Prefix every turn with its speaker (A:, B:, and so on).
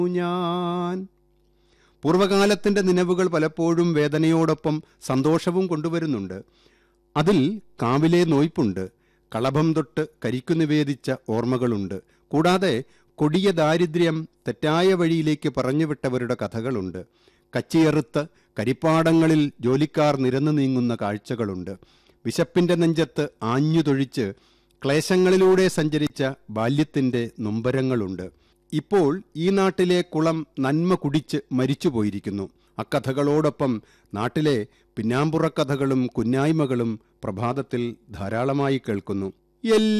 A: ഞാൻ പൂർവകാലത്തിന്റെ നിലവുകൾ പലപ്പോഴും വേദനയോടൊപ്പം സന്തോഷവും കൊണ്ടുവരുന്നുണ്ട് അതിൽ കാവിലെ നോയ്പുണ്ട് കളഭം തൊട്ട് കരിക്കു നിവേദിച്ച ഓർമ്മകളുണ്ട് കൂടാതെ കൊടിയ ദാരിദ്ര്യം തെറ്റായ വഴിയിലേക്ക് പറഞ്ഞുവിട്ടവരുടെ കഥകളുണ്ട് കച്ചിയെറുത്ത് കരിപ്പാടങ്ങളിൽ ജോലിക്കാർ നിരന്നു നീങ്ങുന്ന കാഴ്ചകളുണ്ട് വിശപ്പിന്റെ നെഞ്ചത്ത് ആഞ്ഞുതൊഴിച്ച് ക്ലേശങ്ങളിലൂടെ സഞ്ചരിച്ച ബാല്യത്തിന്റെ നൊമ്പരങ്ങളുണ്ട് ഇപ്പോൾ ഈ നാട്ടിലെ കുളം നന്മ കുടിച്ച് മരിച്ചുപോയിരിക്കുന്നു അക്കഥകളോടൊപ്പം നാട്ടിലെ പിന്നാമ്പുറക്കഥകളും കുന്നായ്മകളും പ്രഭാതത്തിൽ ധാരാളമായി കേൾക്കുന്നു എല്ലാ